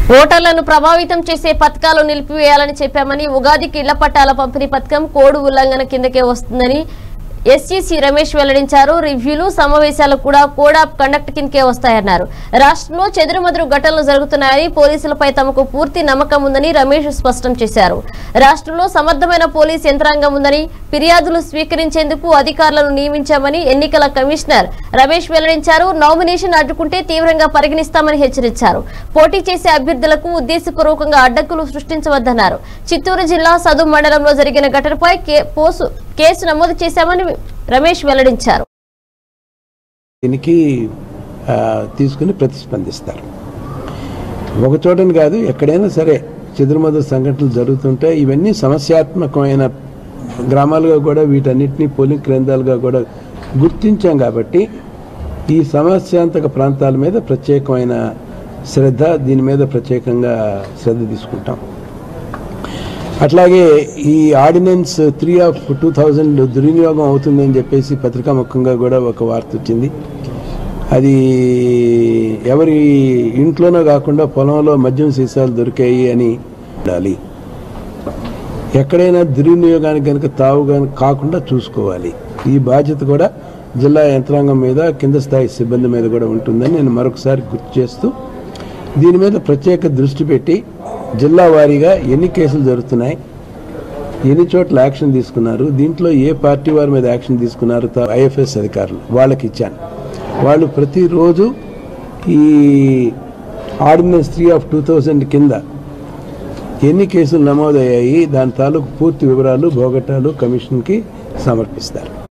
ఓటర్లను ప్రభావితం చేసే పథకాలు నిలిపివేయాలని చెప్పామని ఉగాదికి ఇళ్ల పట్టాల పంపిణీ పథకం కోడ్ ఉల్లంఘన కిందకే వస్తుందని ఎస్ఈసి రమేష్ వెల్లడించారు రివ్యూలు సమావేశాలు కూడా కోడ్ ఆఫ్ కండక్ట్ కిందకే వస్తాయన్నారు రాష్ట్రంలో చెదురుమదురు ఘటనలు జరుగుతున్నాయని పోలీసులపై తమకు పూర్తి నమ్మకం ఉందని రమేష్ స్పష్టం చేశారు రాష్ట్రంలో సమర్థమైన పోలీస్ యంత్రాంగం ఉందని ఫిర్యాదులు స్వీకరించేందుకు అధికారులను నియమించామని ఎన్నికల కమిషనర్ రమేష్ వెల్లడించారు నామినేషన్ అడ్డుకుంటే తీవ్రంగా పరిగణిస్తామని హెచ్చరించారు పోటీ చేసే అభ్యర్థులకు ఉద్దేశపూర్వకంగా అడ్డంకులు సృష్టించవద్దన్నారు చిత్తూరు జిల్లా సదు మండలంలో జరిగిన ఘటనపై కే- పోసు కేసు నమోదు చేశామని రమేష్ వెల్లడించారు దీనికి ఆ, తీసుకుని ప్రతిస్పందిస్తారు ఒక చోటని కాదు ఎక్కడైనా సరే చెదురుమదురు సంఘటనలు జరుగుతుంటే ఇవన్నీ సమస్యాత్మకమైన గ్రామాలుగా కూడా వీటన్నిటినీ పోలింగ్ కేంద్రాలుగా కూడా గుర్తించాం కాబట్టి ఈ సమస్యాంతక ప్రాంతాల మీద ప్రత్యేకమైన శ్రద్ధ దీని మీద ప్రత్యేకంగా శ్రద్ధ తీసుకుంటాం అట్లాగే ఈ ordinance three of two thousand దుర్వినియోగం అవుతుందని చెప్పేసి పత్రికాముఖంగా కూడా ఒక వార్త వచ్చింది అది ఎవరి ఇంట్లోనో కాకుండా పొలంలో మద్యం సీసాలు దొరికాయి అని ఉండాలి ఎక్కడైనా దుర్వినియోగానికి కనుక తావు కనుక కాకుండా చూసుకోవాలి ఈ బాధ్యత కూడా జిల్లా యంత్రాంగం మీద కింద స్థాయి సిబ్బంది మీద కూడా ఉంటుందని నేను మరొకసారి గుర్తు చేస్తూ దీని మీద ప్రత్యేక దృష్టి పెట్టి జిల్లా వారీగా ఎన్ని కేసులు జరుగుతున్నాయి ఎన్ని చోట్ల యాక్షన్ తీసుకున్నారు దీంట్లో ఏ పార్టీ వారి మీద యాక్షన్ తీసుకున్నారు ఐఎఫ్ఎస్ అధికారులు వాళ్ళకి ఇచ్చాను వాళ్ళు ప్రతిరోజు ఈ ordinance three of two thousand కింద ఎన్ని కేసులు నమోదయ్యాయి దాని తాలూకు పూర్తి వివరాలు భోగటాలు కమిషన్కి సమర్పిస్తారు